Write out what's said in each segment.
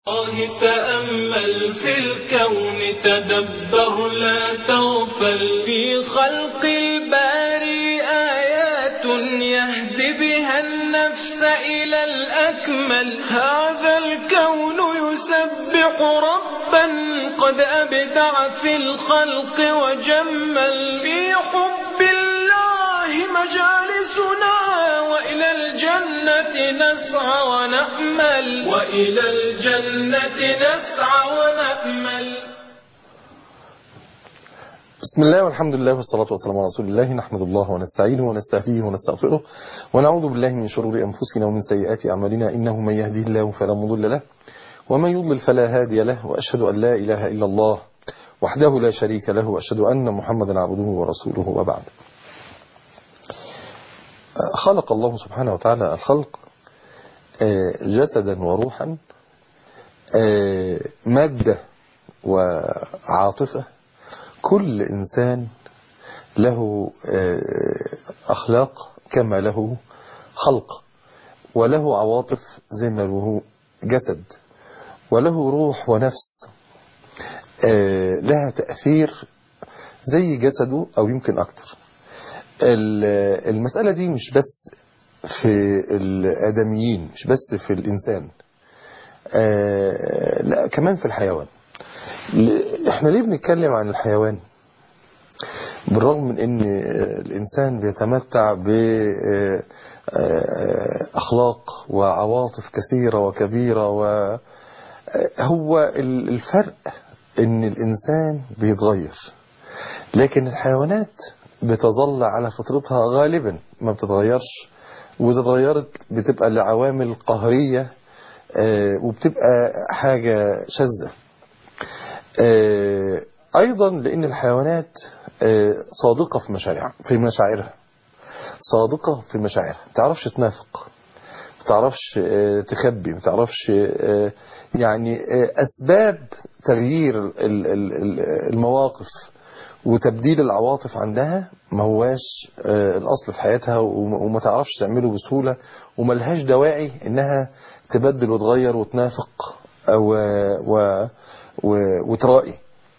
الله تأمل في الكون تدبر لا تغفل في خلق الباري آيات يهدي بها النفس إلى الأكمل هذا الكون يسبح ربا قد أبدع في الخلق وجمل في حب الله مجالسنا وإلى الجنة نسعى ونأمل وإلى الجنة نسعى ونأمل بسم الله والحمد لله والصلاة والسلام على رسول الله نحمد الله ونستعينه ونستهديه ونستغفره ونعوذ بالله من شرور أنفسنا ومن سيئات أعمالنا إنه من يهديه الله فلا مضل له ومن يضلل فلا هادي له وأشهد أن لا إله إلا الله وحده لا شريك له وأشهد أن محمدا عبده ورسوله وبعد خلق الله سبحانه وتعالى الخلق جسدا وروحا مادة وعاطفة كل إنسان له أخلاق كما له خلق وله عواطف زي ما له جسد وله روح ونفس لها تأثير زي جسده أو يمكن أكتر المسألة دي مش بس في الآدميين مش بس في الإنسان لا كمان في الحيوان احنا ليه بنتكلم عن الحيوان بالرغم من ان الانسان بيتمتع باخلاق وعواطف كثيرة وكبيرة وهو الفرق ان الانسان بيتغير لكن الحيوانات بتظل على فطرتها غالبا ما بتتغيرش واذا اتغيرت بتبقى لعوامل قهرية وبتبقى حاجة شاذة ايضا لان الحيوانات صادقة في مشاعرها في مشاعرها صادقة في مشاعرها ما تعرفش تنافق ما تعرفش تخبي ما تعرفش يعني اسباب تغيير المواقف وتبديل العواطف عندها ما هواش الاصل في حياتها وما تعرفش تعمله بسهولة وما لهاش دواعي انها تبدل وتغير وتنافق و و وترائي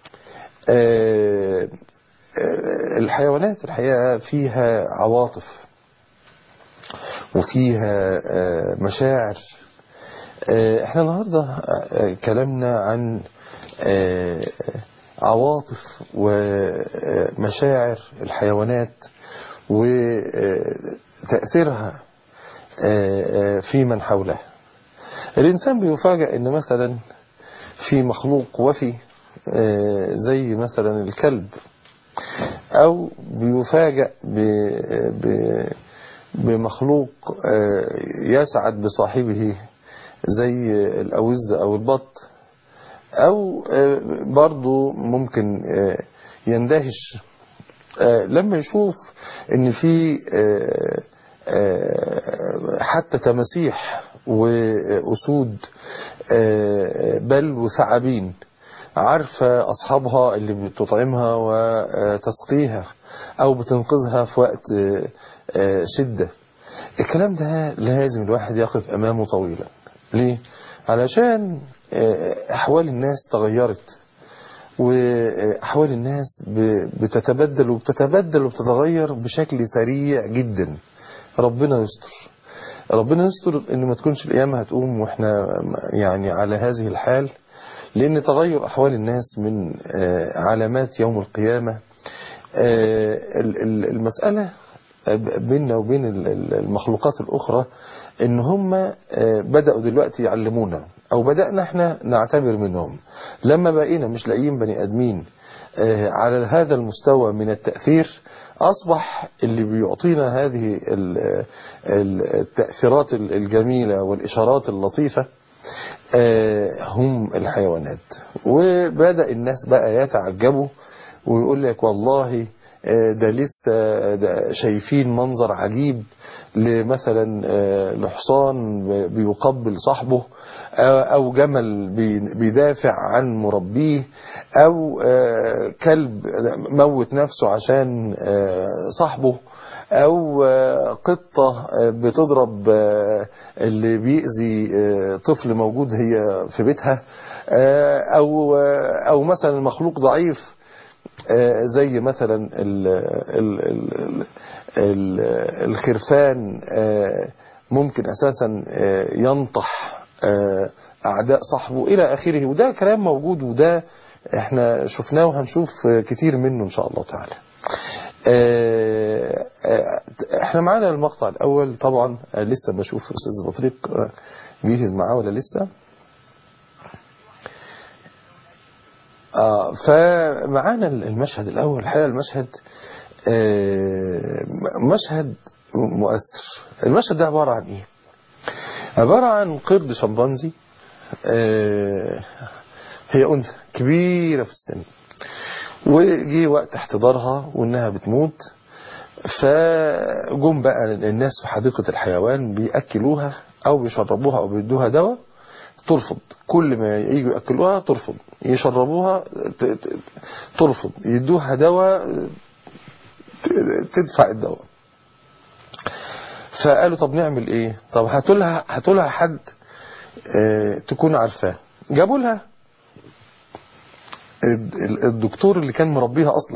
الحيوانات الحقيقة فيها عواطف وفيها مشاعر احنا النهاردة كلامنا عن عواطف ومشاعر الحيوانات وتأثيرها في من حولها الإنسان بيفاجأ أن مثلا في مخلوق وفي زي مثلا الكلب أو بيفاجأ بمخلوق يسعد بصاحبه زي الأوز أو البط أو برضو ممكن يندهش لما يشوف ان في حتى تماسيح وأسود بل وثعابين عارفة أصحابها اللي بتطعمها وتسقيها أو بتنقذها في وقت شدة الكلام ده لازم الواحد يقف أمامه طويلا ليه؟ علشان أحوال الناس تغيرت وأحوال الناس بتتبدل وبتتبدل وبتتغير بشكل سريع جدا ربنا يستر ربنا يستر ان ما تكونش القيامة هتقوم واحنا يعني على هذه الحال لان تغير احوال الناس من علامات يوم القيامة المسألة بيننا وبين المخلوقات الاخرى ان هم بدأوا دلوقتي يعلمونا او بدأنا احنا نعتبر منهم لما بقينا مش لاقيين بني ادمين على هذا المستوى من التأثير أصبح اللي بيعطينا هذه التأثيرات الجميلة والإشارات اللطيفة هم الحيوانات وبدأ الناس بقى يتعجبوا ويقول لك والله ده لسه ده شايفين منظر عجيب لمثلا لحصان بيقبل صاحبه او جمل بيدافع عن مربيه او كلب موت نفسه عشان صاحبه او آه، قطة آه، بتضرب آه، اللي بيأذي آه، طفل موجود هي في بيتها آه، او آه، او مثلا مخلوق ضعيف آه، زي مثلا ال ال ال ال الخرفان آه، ممكن اساسا آه، ينطح آه، اعداء صاحبه الى اخره وده كلام موجود وده احنا شفناه وهنشوف آه، كتير منه ان شاء الله تعالى آه، آه، احنا معانا المقطع الاول طبعا آه، لسه بشوف استاذ بطريق آه، جهز معاه ولا لسه آه فمعانا المشهد الأول الحقيقة المشهد آه مشهد مؤثر المشهد ده عبارة عن إيه عبارة عن قرد شمبانزي آه هي أنثى كبيرة في السن وجي وقت احتضارها وإنها بتموت فجم بقى الناس في حديقة الحيوان بيأكلوها أو بيشربوها أو بيدوها دواء ترفض كل ما يجوا يأكلوها ترفض يشربوها ت- ت- ترفض يدوها دواء ت- تدفع الدواء فقالوا طب نعمل ايه طب هاتوا لها هاتوا لها حد اه تكون عارفاه جابوا لها الد- ال- الدكتور اللي كان مربيها اصلا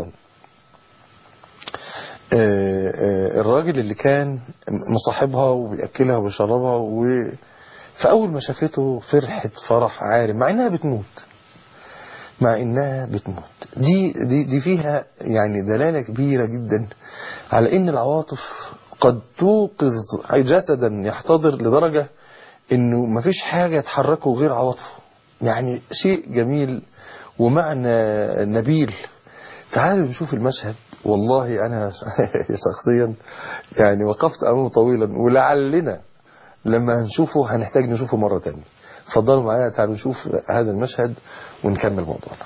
اه اه الراجل اللي كان مصاحبها وبيأكلها وبيشربها و فأول ما شافته فرحت فرح عارم مع إنها بتموت مع إنها بتموت دي, دي, دي فيها يعني دلالة كبيرة جدا على إن العواطف قد توقظ جسدا يحتضر لدرجة إنه مفيش حاجة تحركه غير عواطفه يعني شيء جميل ومعنى نبيل تعالوا نشوف المشهد والله أنا شخصيا يعني وقفت أمامه طويلا ولعلنا لما هنشوفه هنحتاج نشوفه مرة تانية اتفضلوا معايا تعالوا نشوف هذا المشهد ونكمل موضوعنا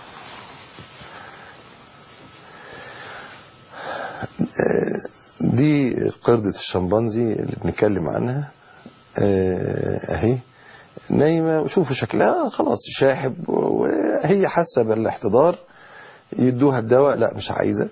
آه، دي قردة الشمبانزي اللي بنتكلم عنها آه، اهي نايمة وشوفوا شكلها خلاص شاحب وهي حاسة بالاحتضار يدوها الدواء لا مش عايزة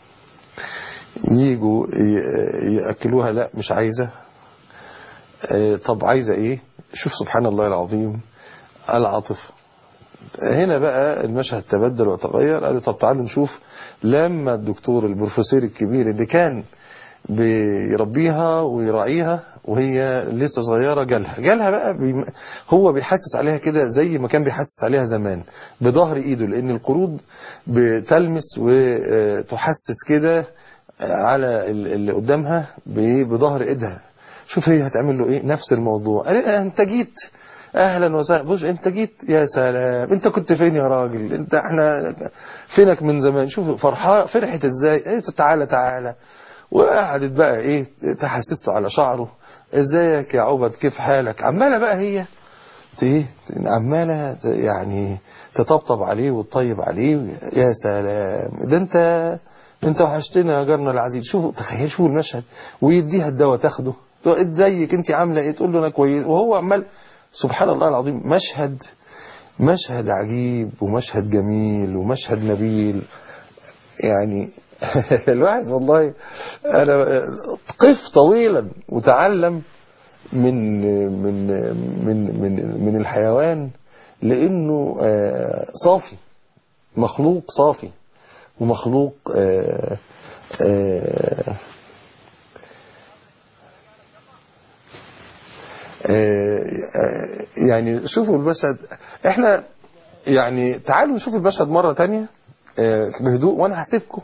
يجوا ي- يأكلوها لا مش عايزة آه، طب عايزة ايه شوف سبحان الله العظيم العاطفة هنا بقى المشهد تبدل وتغير قالوا طب تعالوا نشوف لما الدكتور البروفيسور الكبير اللي كان بيربيها ويراعيها وهي لسه صغيرة جالها جالها بقى بي هو بيحسس عليها كده زي ما كان بيحسس عليها زمان بظهر ايده لان القرود بتلمس وتحسس كده على اللي قدامها بظهر ايدها شوف هي هتعمل له ايه نفس الموضوع قال لها انت جيت اهلا وسهلا بص انت جيت يا سلام انت كنت فين يا راجل انت احنا فينك من زمان شوف فرحة فرحت ازاي ايه تعالى تعالى وقعدت بقى ايه تحسسته على شعره ازيك يا عبد كيف حالك عمالة بقى هي ايه عمالة يعني تطبطب عليه وتطيب عليه يا سلام ده انت انت وحشتنا يا جارنا العزيز شوفوا تخيل شوفوا المشهد ويديها الدواء تاخده ازيك انت عامله ايه تقول له انا كويس وهو عمال سبحان الله العظيم مشهد مشهد عجيب ومشهد جميل ومشهد نبيل يعني الواحد والله انا قف طويلا وتعلم من من من من من الحيوان لانه صافي مخلوق صافي ومخلوق آآ آآ يعني شوفوا المشهد احنا يعني تعالوا نشوف المشهد مرة تانية بهدوء وانا هسيبكم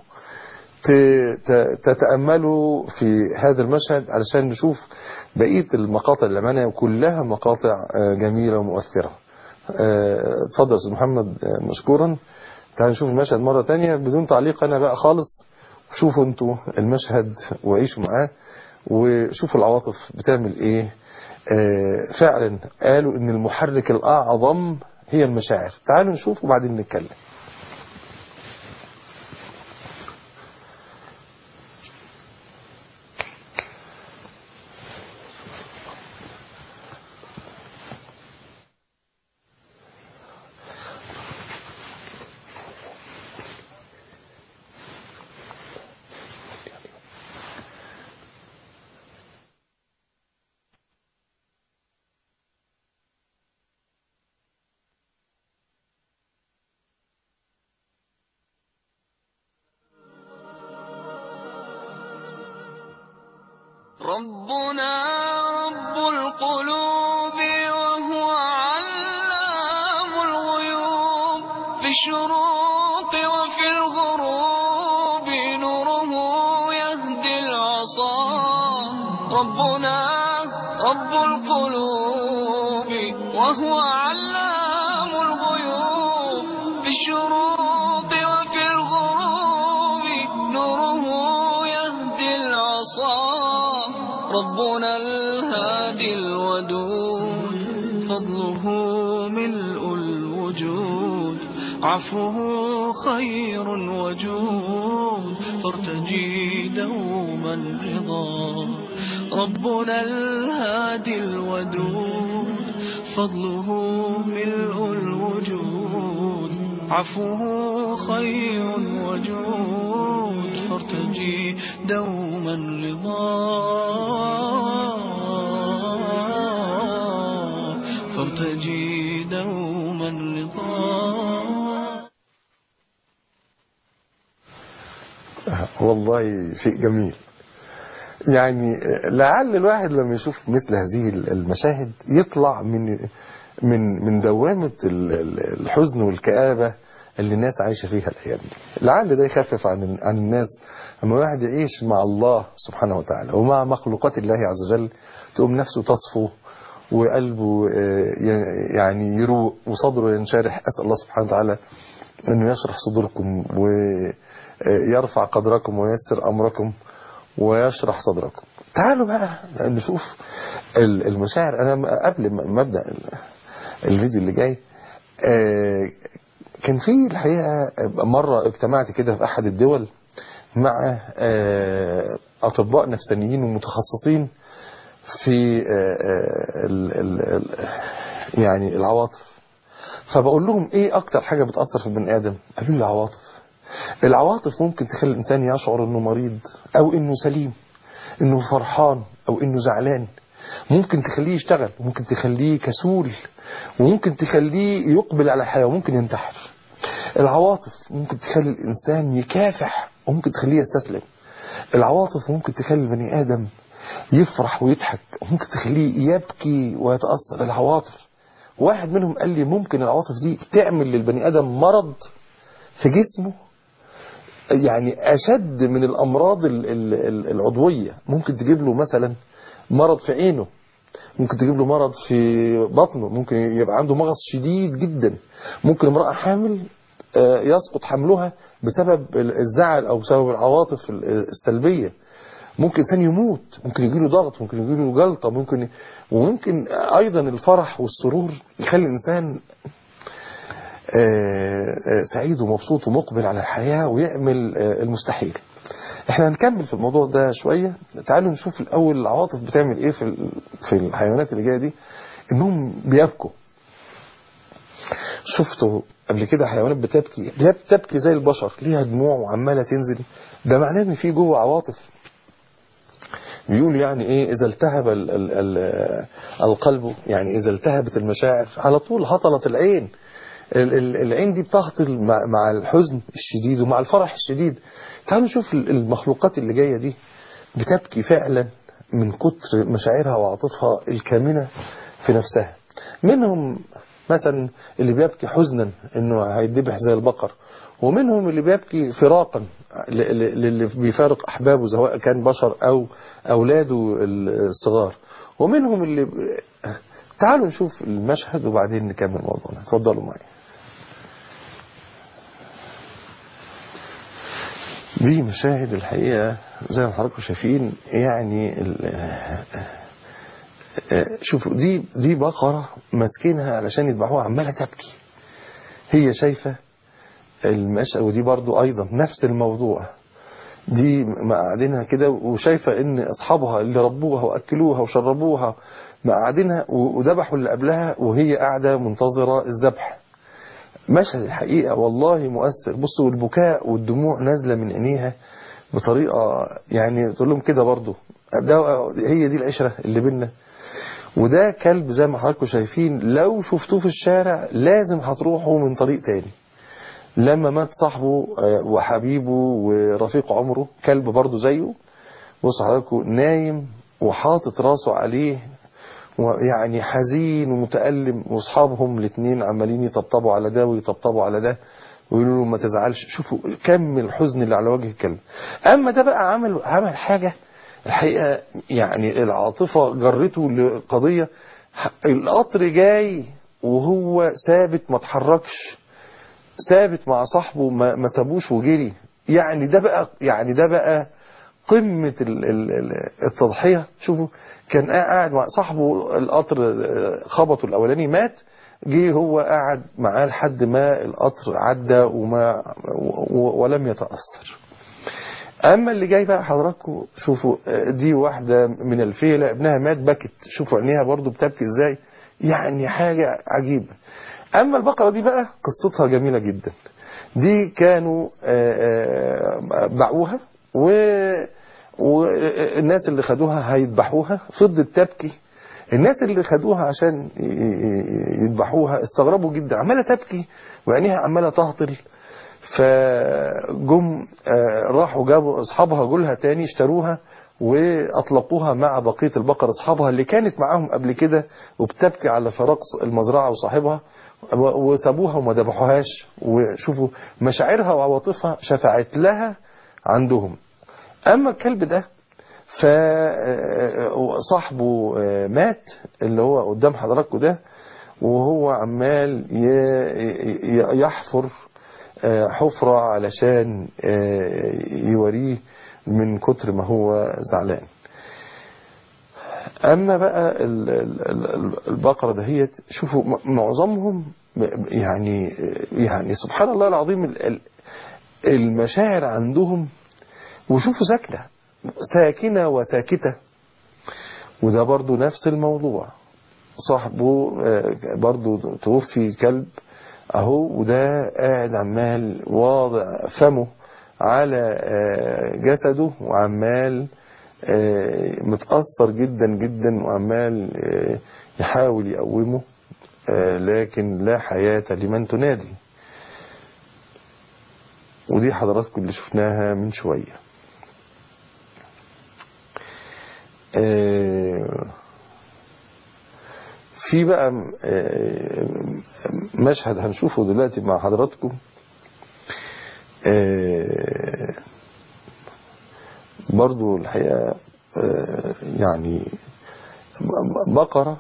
تتأملوا في هذا المشهد علشان نشوف بقية المقاطع اللي معانا وكلها مقاطع جميلة ومؤثرة اتفضل استاذ محمد مشكورا تعالوا نشوف المشهد مرة تانية بدون تعليق انا بقى خالص شوفوا انتوا المشهد وعيشوا معاه وشوفوا العواطف بتعمل ايه فعلا قالوا ان المحرك الاعظم هي المشاعر تعالوا نشوف وبعدين نتكلم ربنا رب القلوب وهو علام الغيوب في الشروق وفي الغروب نوره يهدي العصا ربنا رب القلوب وهو علام الغيوب في الشروق وفي الغروب نوره يهدي العصا ربنا الهادي الودود فضله ملء الوجود عفوه خير وجود فارتجي دوما رضا ربنا الهادي الودود فضله ملء الوجود عفوه خير وجود فارتجي دوما رضا فارتجي دوما رضا والله شيء جميل يعني لعل الواحد لما يشوف مثل هذه المشاهد يطلع من من من دوامة ال- ال- الحزن والكآبة اللي الناس عايشة فيها الأيام دي لعل ده يخفف عن عن الناس لما الواحد يعيش مع الله سبحانه وتعالى ومع مخلوقات الله عز وجل تقوم نفسه تصفو وقلبه آه، ي- يعني يروق وصدره ينشرح أسأل الله سبحانه وتعالى أنه يشرح صدوركم ويرفع قدركم وييسر أمركم ويشرح صدركم تعالوا بقى نشوف ال- المشاعر أنا قبل ما أبدأ ال- الفيديو اللي جاي آه، كان في الحقيقة مرة اجتمعت كده في أحد الدول مع آه، أطباء نفسانيين ومتخصصين في آه، آه، ال- ال- ال- يعني العواطف فبقول لهم ايه اكتر حاجة بتأثر في البني ادم قالوا لي العواطف العواطف ممكن تخلي الانسان يشعر انه مريض او انه سليم انه فرحان او انه زعلان ممكن تخليه يشتغل وممكن تخليه كسول وممكن تخليه يقبل على الحياة وممكن ينتحر العواطف ممكن تخلي الانسان يكافح وممكن تخليه يستسلم العواطف ممكن تخلي البني ادم يفرح ويضحك وممكن تخليه يبكي ويتأثر العواطف واحد منهم قال لي ممكن العواطف دي تعمل للبني ادم مرض في جسمه يعني اشد من الامراض ال- ال- ال- العضويه ممكن تجيب له مثلا مرض في عينه ممكن تجيب له مرض في بطنه ممكن يبقى عنده مغص شديد جدا ممكن امراه حامل آه، يسقط حملها بسبب الزعل او بسبب العواطف ال- السلبيه ممكن انسان يموت ممكن يجي له ضغط ممكن يجي له جلطه ممكن وممكن ايضا الفرح والسرور يخلي الانسان آه، آه، سعيد ومبسوط ومقبل على الحياة ويعمل آه، المستحيل احنا هنكمل في الموضوع ده شوية تعالوا نشوف الأول العواطف بتعمل ايه في ال- في الحيوانات اللي جاية دي انهم بيبكوا شفتوا قبل كده حيوانات بتبكي هي بتبكي زي البشر ليها دموع وعمالة تنزل ده معناه ان في جوه عواطف بيقول يعني ايه اذا التهب ال ال ال القلب يعني اذا التهبت المشاعر على طول هطلت العين ال- ال- العين دي بتهطل مع, مع الحزن الشديد ومع الفرح الشديد تعالوا نشوف ال- المخلوقات اللي جاية دي بتبكي فعلا من كتر مشاعرها وعاطفها الكامنة في نفسها منهم مثلا اللي بيبكي حزنا انه هيدبح زي البقر ومنهم اللي بيبكي فراقا ل- ل- للي بيفارق احبابه سواء كان بشر او اولاده الصغار ومنهم اللي ب... تعالوا نشوف المشهد وبعدين نكمل موضوعنا اتفضلوا معي دي مشاهد الحقيقة زي ما حضراتكم شايفين يعني ال- شوفوا دي دي بقرة ماسكينها علشان يذبحوها عمالة تبكي هي شايفة المشهد ودي برضو أيضا نفس الموضوع دي مقعدينها كده وشايفة ان اصحابها اللي ربوها واكلوها وشربوها مقعدينها وذبحوا اللي قبلها وهي قاعدة منتظرة الذبح مشهد الحقيقة والله مؤثر بصوا البكاء والدموع نازلة من عينيها بطريقة يعني تقول لهم كده برضو ده هي دي العشرة اللي بينا وده كلب زي ما حضراتكم شايفين لو شفتوه في الشارع لازم هتروحوا من طريق تاني لما مات صاحبه وحبيبه ورفيق عمره كلب برضه زيه بص حضراتكم نايم وحاطط راسه عليه ويعني حزين ومتألم واصحابهم الاثنين عمالين يطبطبوا على ده ويطبطبوا على ده ويقولوا له ما تزعلش شوفوا كم الحزن اللي على وجه الكلب اما ده بقى عمل عمل حاجة الحقيقة يعني العاطفة جرته لقضية القطر جاي وهو ثابت ما اتحركش ثابت مع صاحبه ما, ما سابوش وجري يعني ده بقى يعني ده بقى قمة ال- ال- ال- التضحية شوفوا كان قاعد مع صاحبه القطر خبطه الأولاني مات جه هو قاعد معاه لحد ما القطر عدى وما و- ولم يتأثر أما اللي جاي بقى حضراتكم شوفوا دي واحدة من الفيلة ابنها مات بكت شوفوا عينيها برضو بتبكي ازاي يعني حاجة عجيبة أما البقرة دي بقى قصتها جميلة جدا دي كانوا آه، آه، باعوها و والناس اللي خدوها هيذبحوها فضلت تبكي الناس اللي خدوها عشان ي- ي- يذبحوها استغربوا جدا عمالة تبكي وعينيها عمالة تهطل فجم آه، راحوا جابوا اصحابها جولها تاني اشتروها واطلقوها مع بقيه البقر اصحابها اللي كانت معاهم قبل كده وبتبكي على فراق المزرعه وصاحبها و- وسابوها وما ذبحوهاش وشوفوا مشاعرها وعواطفها شفعت لها عندهم اما الكلب ده فصاحبه مات اللي هو قدام حضراتكم ده وهو عمال ي- ي- يحفر آه، حفرة علشان آه، يوريه من كتر ما هو زعلان أما بقى ال- ال- ال- البقرة دهيت شوفوا م- معظمهم يعني يعني سبحان الله العظيم ال- ال- المشاعر عندهم وشوفوا ساكنة ساكنة وساكتة وده برضو نفس الموضوع صاحبه آه، برضو توفي كلب اهو وده قاعد عمال واضع فمه على آه، جسده وعمال آه، متأثر جدا جدا وعمال آه، يحاول يقومه آه، لكن لا حياة لمن تنادي ودي حضراتكم اللي شفناها من شوية آه، في بقى آه، مشهد هنشوفه دلوقتي مع حضراتكم آه، برضو الحقيقة آه، يعني بقرة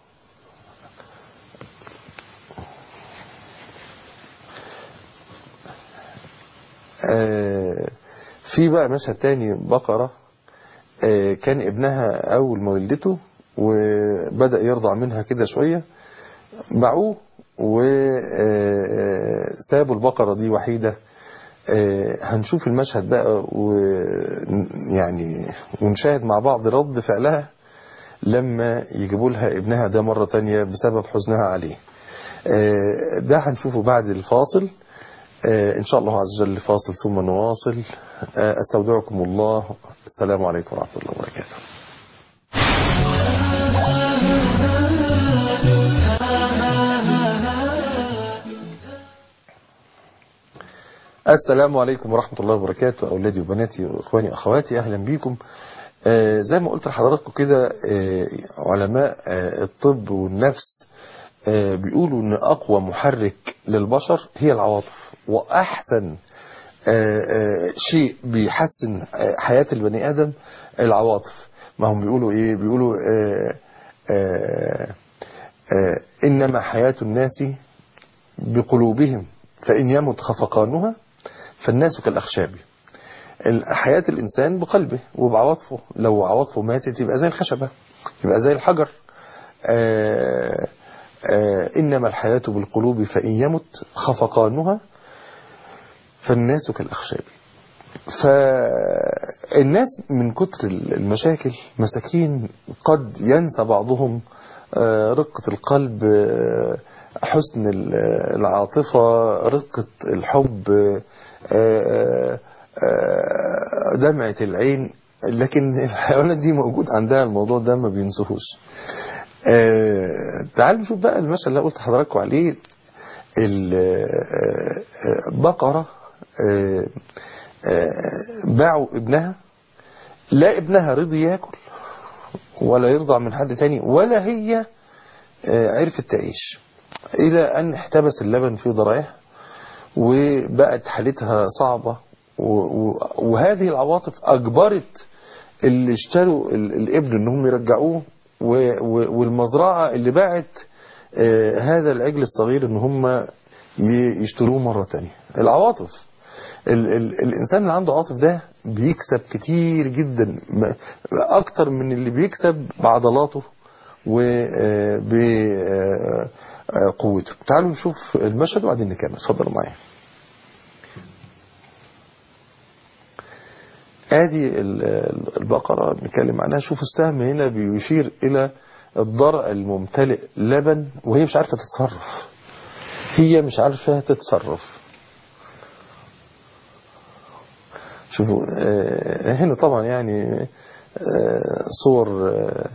آه، في بقى مشهد تاني بقرة آه، كان ابنها أول ما ولدته وبدأ يرضع منها كده شوية باعوه وسابوا البقرة دي وحيدة آه، هنشوف المشهد بقى ويعني ونشاهد مع بعض رد فعلها لما يجيبوا لها ابنها ده مرة تانية بسبب حزنها عليه آه، ده هنشوفه بعد الفاصل آه، إن شاء الله عز وجل فاصل ثم نواصل آه، أستودعكم الله السلام عليكم ورحمة الله وبركاته السلام عليكم ورحمة الله وبركاته أولادي وبناتي وإخواني وأخواتي أهلا بيكم آه، زي ما قلت لحضراتكم كده آه، علماء آه، الطب والنفس آه، بيقولوا ان اقوى محرك للبشر هي العواطف واحسن آه، آه، شيء بيحسن آه، حياة البني ادم العواطف ما هم بيقولوا ايه بيقولوا آه، آه، آه، انما حياة الناس بقلوبهم فان يمت خفقانها فالناس كالاخشاب حياة الإنسان بقلبه وبعواطفه لو عواطفه ماتت يبقى زي الخشبة يبقى زي الحجر آه آه إنما الحياة بالقلوب فإن يمت خفقانها فالناس كالأخشاب فالناس من كتر المشاكل مساكين قد ينسى بعضهم آه رقة القلب آه حسن العاطفة رقة الحب آه دمعة العين لكن الحيوانات دي موجود عندها الموضوع ده ما بينسوهوش تعالوا نشوف بقى المثل اللي قلت لحضراتكم عليه البقرة باعوا ابنها لا ابنها رضي ياكل ولا يرضع من حد تاني ولا هي آه، عرفت تعيش إلى أن احتبس اللبن في ضرعها وبقت حالتها صعبة و- و- وهذه العواطف أجبرت اللي اشتروا ال- الابن انهم يرجعوه و- و- والمزرعة اللي باعت آه، هذا العجل الصغير ان هم ي- يشتروه مرة تانية العواطف ال ال الانسان اللي عنده عاطف ده بيكسب كتير جدا م- اكتر من اللي بيكسب بعضلاته وبقوته تعالوا نشوف المشهد وبعدين نكمل اتفضلوا معايا ادي ال- ال- البقرة بنتكلم عنها شوفوا السهم هنا بيشير الى الضرع الممتلئ لبن وهي مش عارفة تتصرف هي مش عارفة تتصرف شوفوا آه، هنا طبعا يعني آه، صور آه،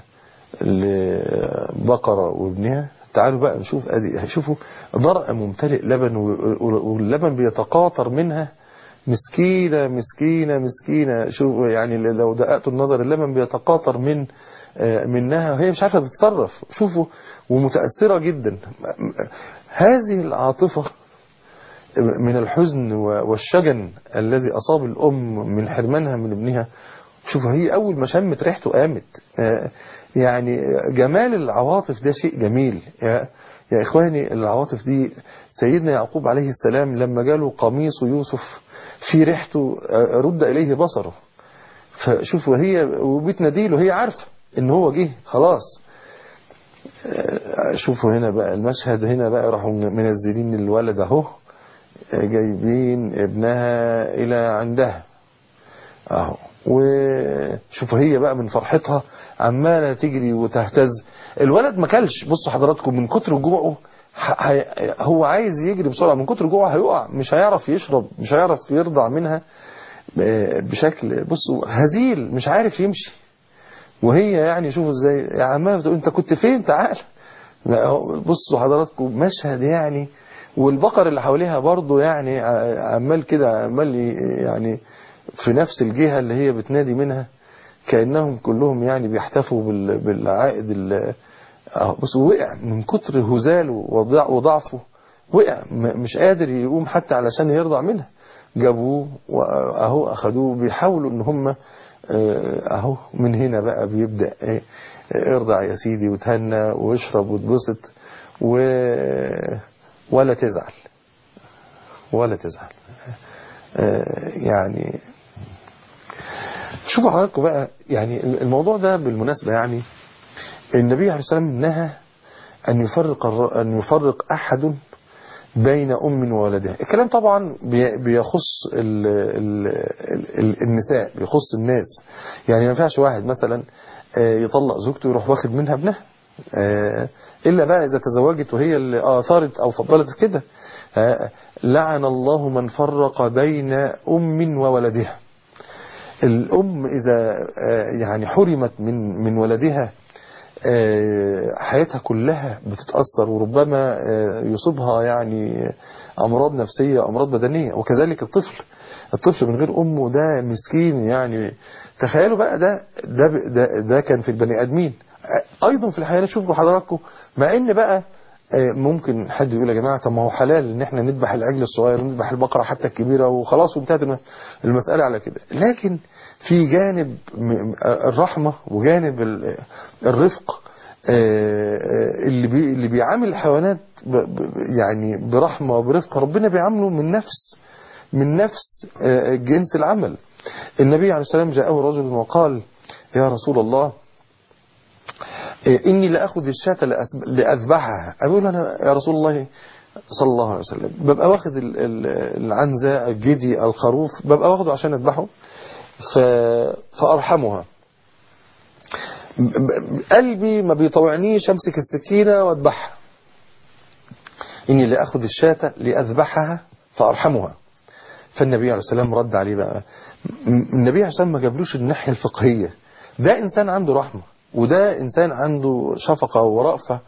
لبقرة وابنها تعالوا بقى نشوف ادي شوفوا ضرع ممتلئ لبن و- و- واللبن بيتقاطر منها مسكينة مسكينة مسكينة شوف يعني لو دققتوا النظر اللبن بيتقاطر من آه، منها وهي مش عارفة تتصرف شوفوا ومتأثرة جدا هذه العاطفة من الحزن والشجن الذي أصاب الأم من حرمانها من ابنها شوفوا هي أول ما شمت ريحته قامت آه، يعني جمال العواطف ده شيء جميل يا يا إخواني العواطف دي سيدنا يعقوب عليه السلام لما جاله قميص يوسف في ريحته آه، رد إليه بصره فشوفوا هي وبتناديله هي عارفة ان هو جه خلاص آه، شوفوا هنا بقى المشهد هنا بقى راحوا منزلين الولد اهو آه، جايبين ابنها الى عندها اهو وشوفوا هي بقى من فرحتها عمالة تجري وتهتز الولد ما كلش بصوا حضراتكم من كتر جوعه ح- ح- هو عايز يجري بسرعة من كتر جوعه هيقع مش هيعرف يشرب مش هيعرف يرضع منها آه، بشكل بصوا هزيل مش عارف يمشي وهي يعني شوفوا ازاي يا عمها بتقول انت كنت فين تعال لا، هو- بصوا حضراتكم مشهد يعني والبقر اللي حواليها برضه يعني ع- عمال كده عمال ي- يعني في نفس الجهة اللي هي بتنادي منها كأنهم كلهم يعني بيحتفوا بال- بالعائد ال- أهو بص وقع من كتر هزاله وضع- وضعفه وقع م- مش قادر يقوم حتى علشان يرضع منها جابوه واهو اخدوه بيحاولوا ان هم آه، اهو من هنا بقى بيبدأ إيه، ارضع يا سيدي وتهنى واشرب وتبسط و ولا تزعل ولا تزعل آه، يعني شوفوا حضراتكم بقى يعني الموضوع ده بالمناسبة يعني النبي عليه الصلاة والسلام نهى أن يفرق الر- أن يفرق أحد بين أم وولدها الكلام طبعا بي- بيخص ال ال ال النساء بيخص الناس يعني ما ينفعش واحد مثلا آه، يطلق زوجته ويروح واخد منها ابنها آه، إلا بقى إذا تزوجت وهي اللي آثرت أو فضلت كده آه، لعن الله من فرق بين أم وولدها الأم إذا آه، يعني حرمت من من ولدها آه، حياتها كلها بتتأثر وربما آه، يصيبها يعني أمراض نفسية أمراض بدنية وكذلك الطفل الطفل من غير أمه ده مسكين يعني تخيلوا بقى ده ده ده, ده كان في البني آدمين آه، أيضا في الحيوانات شوفوا حضراتكم مع إن بقى آه، ممكن حد يقول يا جماعة طب ما هو حلال ان احنا نذبح العجل الصغير ونذبح البقرة حتى الكبيرة وخلاص وانتهت الم- المسألة على كده لكن في جانب م- الرحمة وجانب ال- الرفق آه، آه، اللي بي اللي بيعامل الحيوانات ب- ب- يعني برحمة وبرفق ربنا بيعامله من نفس من نفس آه، جنس العمل النبي عليه السلام جاءه رجل وقال يا رسول الله إيه، إني لأخذ الشاة لأسب- لأذبحها أقول أنا يا رسول الله صلى الله عليه وسلم ببقى واخد ال- ال- العنزة الجدي الخروف ببقى واخده عشان أذبحه ف... فأرحمها ب- ب- قلبي ما بيطوعنيش أمسك السكينة وأذبحها إني لأخذ الشاة لأذبحها فأرحمها فالنبي عليه السلام رد عليه بقى م- النبي عليه السلام ما جابلوش الناحية الفقهية ده إنسان عنده رحمة وده إنسان عنده شفقة ورأفة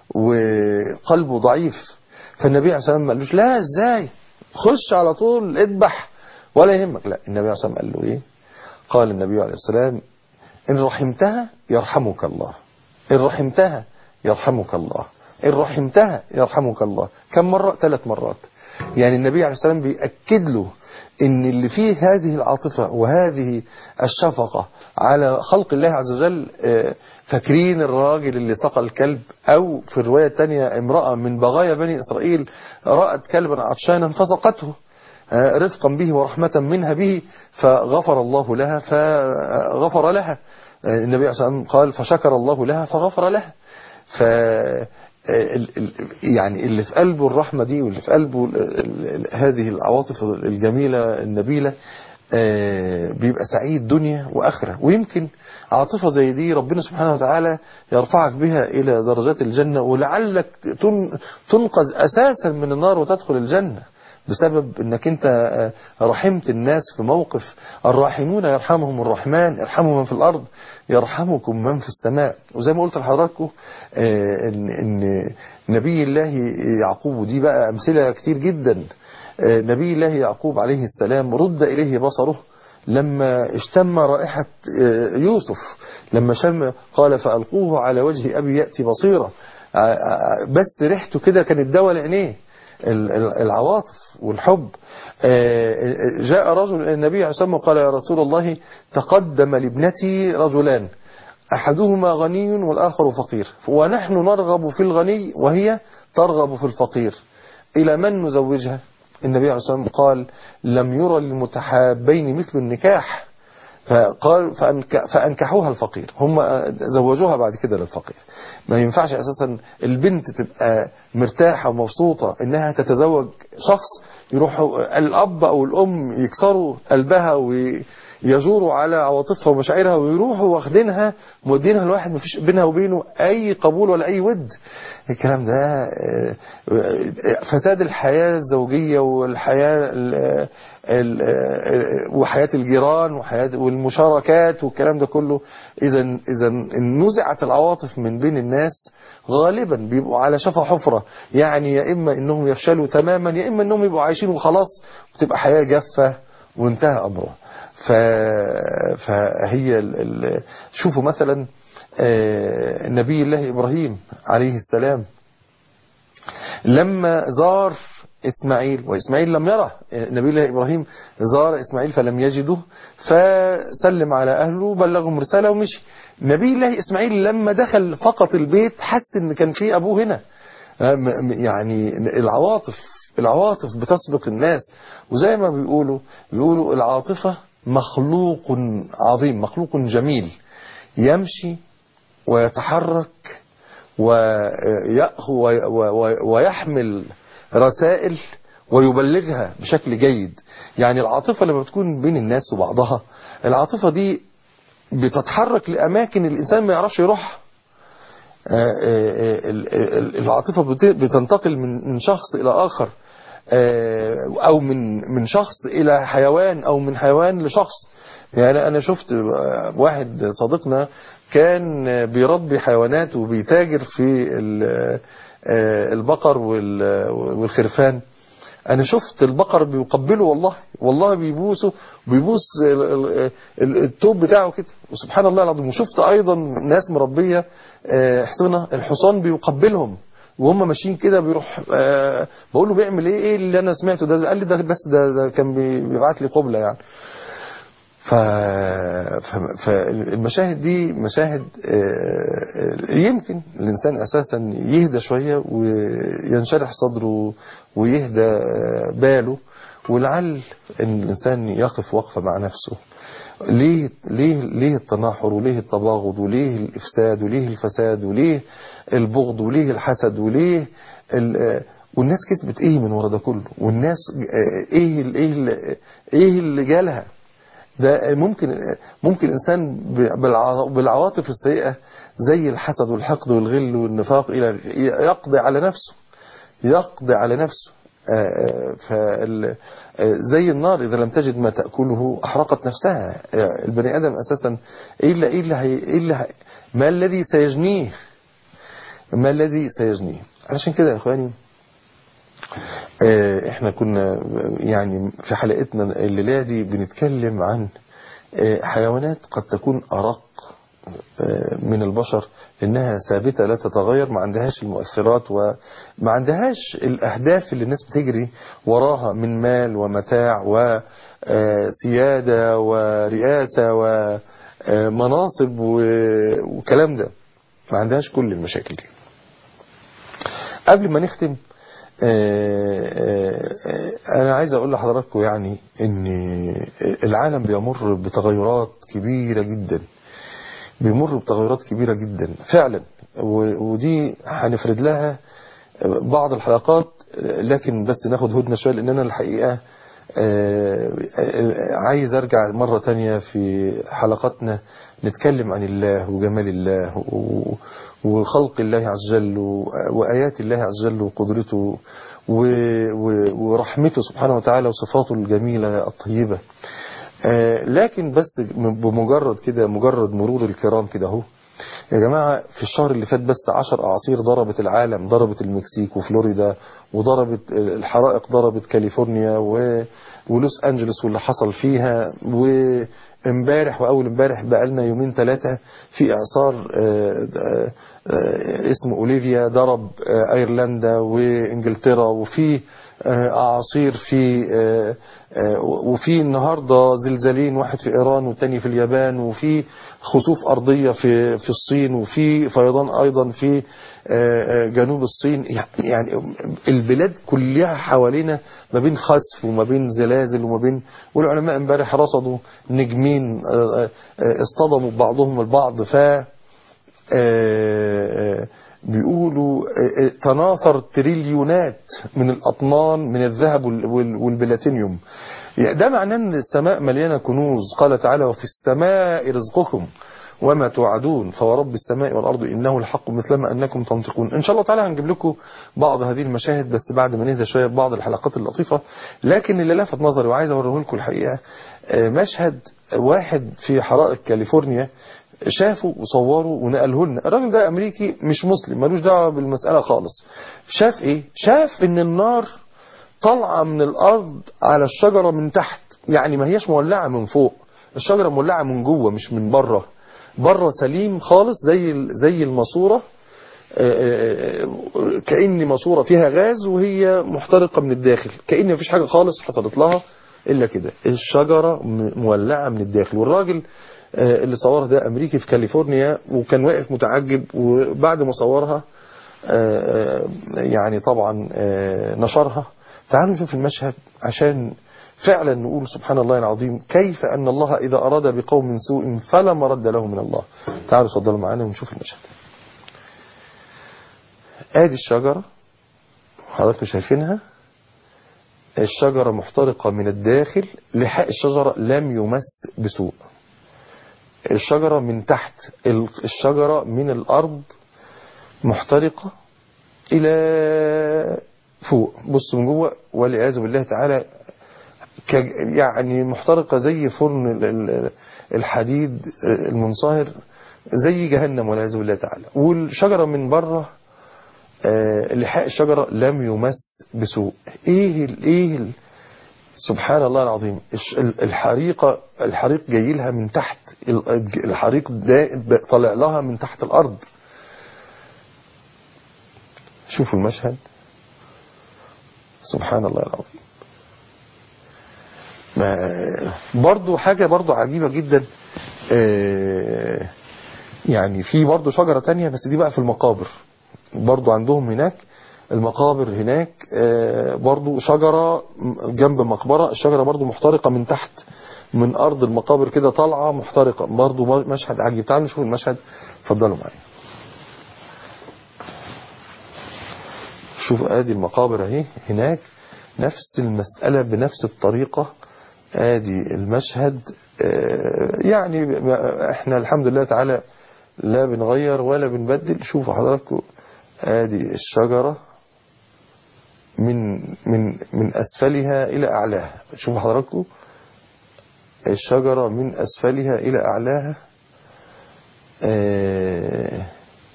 وقلبه ضعيف فالنبي عليه السلام ما قالوش لا ازاي خش على طول اذبح ولا يهمك لا النبي عليه السلام قال له ايه قال النبي عليه السلام إن رحمتها يرحمك الله إن رحمتها يرحمك الله إن رحمتها يرحمك الله كم مرة ثلاث مرات يعني النبي عليه السلام بيأكد له ان اللي فيه هذه العاطفة وهذه الشفقة على خلق الله عز وجل آه، فاكرين الراجل اللي سقى الكلب او في الرواية الثانية امرأة من بغايا بني اسرائيل رأت كلبا عطشانا فسقته آه، رفقا به ورحمة منها به فغفر الله لها فغفر لها آه، النبي عليه الصلاة والسلام قال فشكر الله لها فغفر لها ف ال- ال- يعني اللي في قلبه الرحمة دي واللي في قلبه ال- ال- ال- هذه العواطف الجميلة النبيلة آه، بيبقى سعيد دنيا وآخرة ويمكن عاطفة زي دي ربنا سبحانه وتعالى يرفعك بها إلى درجات الجنة ولعلك تن- تنقذ أساسا من النار وتدخل الجنة بسبب انك انت آه، رحمت الناس في موقف الراحمون يرحمهم الرحمن ارحموا من في الارض يرحمكم من في السماء وزي ما قلت لحضراتكم آه، ان ان نبي الله يعقوب ودي بقى امثله كتير جدا آه، نبي الله يعقوب عليه السلام رد اليه بصره لما اشتم رائحة آه، يوسف لما شم قال فألقوه على وجه أبي يأتي بصيرة آه، آه، بس ريحته كده كانت دواء لعينيه ال- ال- العواطف والحب آه، جاء رجل إلى النبي عليه الصلاة والسلام وقال يا رسول الله تقدم لابنتي رجلان أحدهما غني والآخر فقير ونحن نرغب في الغني وهي ترغب في الفقير إلى من نزوجها النبي عليه الصلاة والسلام قال لم يرى للمتحابين مثل النكاح فقال فأنك فأنكحوها الفقير هم زوجوها بعد كده للفقير ما ينفعش أساسا البنت تبقى مرتاحة ومبسوطة إنها تتزوج شخص يروحوا الأب أو الأم يكسروا قلبها ويجوروا على عواطفها ومشاعرها ويروحوا واخدينها مودينها لواحد ما فيش بينها وبينه أي قبول ولا أي ود الكلام ده آه، آه، فساد الحياة الزوجية والحياة ال- ال- آه، وحياة الجيران وحياة والمشاركات والكلام ده كله إذا إذا إن نزعت العواطف من بين الناس غالبا بيبقوا على شفا حفرة يعني يا إما إنهم يفشلوا تماما يا إما إنهم يبقوا عايشين وخلاص وتبقى حياة جافة وانتهى أمره ف... فهي ال... ال... شوفوا مثلا آه، نبي الله إبراهيم عليه السلام لما زار إسماعيل وإسماعيل لم يره نبي الله إبراهيم زار إسماعيل فلم يجده فسلم على أهله بلغهم رسالة ومشي نبي الله إسماعيل لما دخل فقط البيت حس إن كان في أبوه هنا م- م- يعني العواطف العواطف بتسبق الناس وزي ما بيقولوا بيقولوا العاطفة مخلوق عظيم مخلوق جميل يمشي ويتحرك ويأخ- وي- وي- ويحمل رسائل ويبلغها بشكل جيد يعني العاطفة لما بتكون بين الناس وبعضها العاطفة دي بتتحرك لأماكن الإنسان ما يعرفش يروحها آه، آه، ال- ال- العاطفة بت- بتنتقل من من شخص إلى آخر آه، أو من من شخص إلى حيوان أو من حيوان لشخص يعني أنا شفت آه، واحد صديقنا كان آه، بيربي حيوانات وبيتاجر في ال- آه، البقر وال- والخرفان انا شفت البقر بيقبله والله والله بيبوسه بيبوس ال- ال- ال- التوب بتاعه كده وسبحان الله العظيم وشفت ايضا ناس مربيه آه، حصنه الحصان بيقبلهم وهم ماشيين كده بيروح آه، بقول له بيعمل ايه ايه اللي انا سمعته ده قال لي ده بس ده, ده كان بي- بيبعت لي قبله يعني ف... ف... فالمشاهد دي مشاهد آه، يمكن الإنسان أساسا يهدى شوية وينشرح صدره ويهدى آه، باله ولعل ان الإنسان يقف وقفة مع نفسه ليه ليه ليه التناحر وليه التباغض وليه الإفساد وليه الفساد وليه البغض وليه الحسد وليه ال... آه، والناس كسبت ايه من ورا ده كله والناس آه، ايه ال- ايه ال- ايه اللي جالها ده ممكن ممكن انسان بالع- بالعواطف السيئه زي الحسد والحقد والغل والنفاق الى يقضي على نفسه يقضي على نفسه آه، فال- آه، زي النار اذا لم تجد ما تاكله احرقت نفسها آه، البني ادم اساسا ايه اللي ايه اللي هي ايه اللي هي ما الذي سيجنيه ما الذي سيجنيه علشان كده يا اخواني آه، احنا كنا يعني في حلقتنا الليلة دي بنتكلم عن آه، حيوانات قد تكون أرق آه، من البشر إنها ثابتة لا تتغير ما عندهاش المؤثرات وما عندهاش الأهداف اللي الناس بتجري وراها من مال ومتاع وسيادة ورئاسة ومناصب و- وكلام ده ما عندهاش كل المشاكل دي قبل ما نختم آه، آه، آه، انا عايز اقول لحضراتكم يعني ان العالم بيمر بتغيرات كبيرة جدا بيمر بتغيرات كبيرة جدا فعلا و- ودي هنفرد لها بعض الحلقات لكن بس ناخد هدنة شوية لان انا الحقيقة آه، آه، عايز ارجع مرة تانية في حلقاتنا نتكلم عن الله وجمال الله و- وخلق الله عز وجل و- وآيات الله عز وجل وقدرته و- و- ورحمته سبحانه وتعالى وصفاته الجميلة الطيبة آه، لكن بس بمجرد كده مجرد مرور الكرام كده اهو يا جماعة في الشهر اللي فات بس عشر أعاصير ضربت العالم ضربت المكسيك وفلوريدا وضربت الحرائق ضربت كاليفورنيا و... ولوس أنجلوس واللي حصل فيها وامبارح وأول امبارح بقالنا يومين ثلاثة في إعصار آه، آه، آه، اسمه أوليفيا ضرب آه، أيرلندا وإنجلترا وفي آه، أعاصير في آه، آه، وفي النهاردة زلزالين واحد في إيران والتاني في اليابان وفي خسوف أرضية في في الصين وفي فيضان أيضا في آه، آه، جنوب الصين يعني البلاد كلها حوالينا ما بين خسف وما بين زلازل وما بين والعلماء امبارح رصدوا نجمين آه، آه، اصطدموا ببعضهم البعض ف آه، بيقولوا آه، آه، تناثر تريليونات من الأطنان من الذهب وال- وال- والبلاتينيوم يعني ده معناه ان السماء مليانة كنوز قال تعالى وفي السماء رزقكم وما توعدون فورب السماء والأرض إنه الحق مثلما أنكم تنطقون إن شاء الله تعالى هنجيب لكم بعض هذه المشاهد بس بعد ما نهدى شوية بعض الحلقات اللطيفة لكن اللي لفت نظري وعايز أوريه لكم الحقيقة آه، مشهد واحد في حرائق كاليفورنيا شافوا وصوروا ونقله لنا الراجل ده أمريكي مش مسلم ملوش دعوة بالمسألة خالص شاف إيه شاف إن النار طالعة من الأرض على الشجرة من تحت يعني ما هيش مولعة من فوق الشجرة مولعة من جوه مش من بره بره سليم خالص زي ال- زي الماسورة آه، آه، آه، كأن ماسورة فيها غاز وهي محترقة من الداخل كأن مفيش حاجة خالص حصلت لها إلا كده الشجرة م- مولعة من الداخل والراجل آه، اللي صورها ده أمريكي في كاليفورنيا وكان واقف متعجب وبعد ما صورها آه، آه، يعني طبعا آه، نشرها تعالوا نشوف المشهد عشان فعلا نقول سبحان الله العظيم كيف أن الله إذا أراد بقوم سوء فلا مرد له من الله تعالوا صدروا معانا ونشوف المشهد ادي الشجرة حضراتكم شايفينها الشجرة محترقة من الداخل لحق الشجرة لم يمس بسوء الشجرة من تحت ال- الشجرة من الأرض محترقة إلى فوق بص من جوه والعياذ بالله تعالى ك- يعني محترقة زي فرن ال- ال- الحديد المنصهر زي جهنم والعياذ بالله تعالى والشجرة من بره آه، لحاء الشجرة لم يمس بسوء ايه ال ايه ال سبحان الله العظيم الش- ال- الحريقة الحريق جاي لها من تحت ال- الحريق ده ده طالع لها من تحت الأرض شوفوا المشهد سبحان الله العظيم ما برضو حاجة برضو عجيبة جدا آه، يعني في برضو شجرة تانية بس دي بقى في المقابر برضو عندهم هناك المقابر هناك آه، برضو شجرة جنب مقبرة الشجرة برضو محترقة من تحت من أرض المقابر كده طالعة محترقة برضو مشهد عجيب تعالوا نشوف المشهد اتفضلوا معايا شوف ادي المقابر اهي هناك نفس المسألة بنفس الطريقة ادي المشهد آه، يعني ما- احنا الحمد لله تعالى لا بنغير ولا بنبدل شوفوا حضراتكم ادي الشجرة من من من اسفلها الى اعلاها شوفوا حضراتكم الشجرة من اسفلها الى اعلاها آه،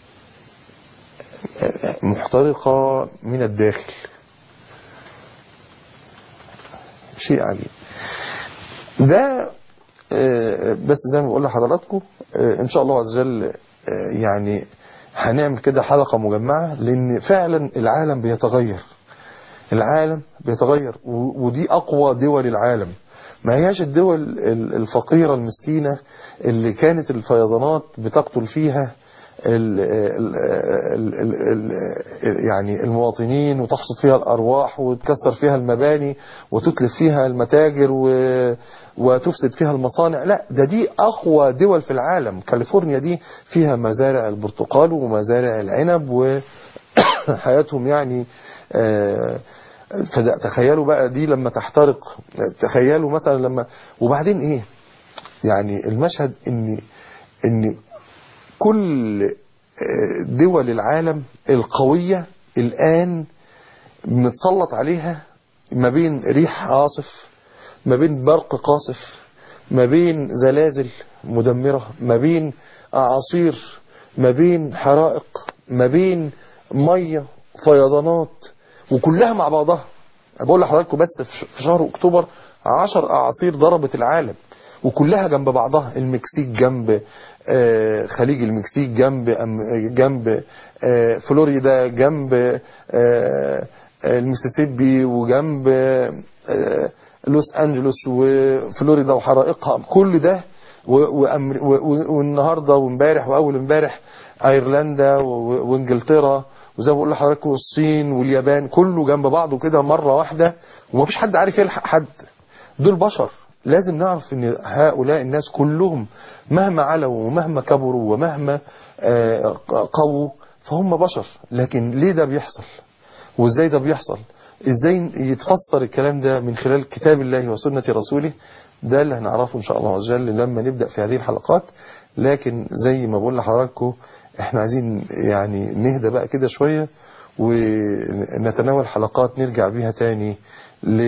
محترقة من الداخل شيء عجيب ده آه، بس زي ما بقول لحضراتكم آه، ان شاء الله عز وجل آه، يعني هنعمل كده حلقة مجمعة لان فعلا العالم بيتغير العالم بيتغير و- ودي اقوى دول العالم ما هياش الدول ال- الفقيرة المسكينة اللي كانت الفيضانات بتقتل فيها ال ال ال ال ال يعني المواطنين وتحصد فيها الأرواح وتكسر فيها المباني وتتلف فيها المتاجر و- وتفسد فيها المصانع لا ده دي أقوى دول في العالم كاليفورنيا دي فيها مزارع البرتقال ومزارع العنب وحياتهم يعني آه، فتخيلوا بقى دي لما تحترق تخيلوا مثلا لما وبعدين ايه يعني المشهد ان ان كل آه، دول العالم القوية الآن متسلط عليها ما بين ريح عاصف ما بين برق قاصف ما بين زلازل مدمرة ما بين أعاصير ما بين حرائق ما بين مية فيضانات وكلها مع بعضها أنا بقول لحضراتكم بس في ش- في شهر أكتوبر عشر أعاصير ضربت العالم وكلها جنب بعضها المكسيك جنب آه، خليج المكسيك جنب أم- جنب آه، فلوريدا جنب آه، آه، المسيسيبي وجنب آه، لوس أنجلوس وفلوريدا وحرائقها كل ده و- وأمر- و- و- والنهارده وامبارح واول امبارح ايرلندا و- وانجلترا وزي ما بقول لحضراتكم الصين واليابان كله جنب بعضه كده مره واحده ومفيش حد عارف يلحق حد دول بشر لازم نعرف ان هؤلاء الناس كلهم مهما علوا ومهما كبروا ومهما آه، قووا فهم بشر لكن ليه ده بيحصل وازاي ده بيحصل ازاي يتفسر الكلام ده من خلال كتاب الله وسنة رسوله ده اللي هنعرفه ان شاء الله عز وجل لما نبدأ في هذه الحلقات لكن زي ما بقول لحضراتكم احنا عايزين يعني نهدى بقى كده شوية ونتناول حلقات نرجع بيها تاني ل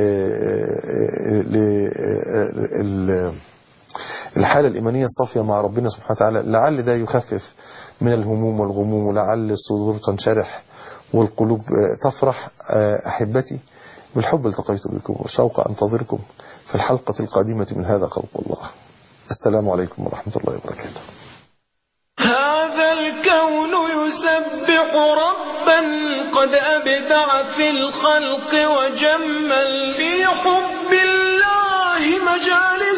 ل- ال- الحالة الإيمانية الصافية مع ربنا سبحانه وتعالى لعل ده يخفف من الهموم والغموم ولعل الصدور تنشرح والقلوب آه، تفرح آه، أحبتي بالحب التقيت بكم وشوق أنتظركم في الحلقة القادمة من هذا خلق الله السلام عليكم ورحمة الله وبركاته هذا الكون يسبح ربا قد أبدع في الخلق وجمل في حب الله مجالس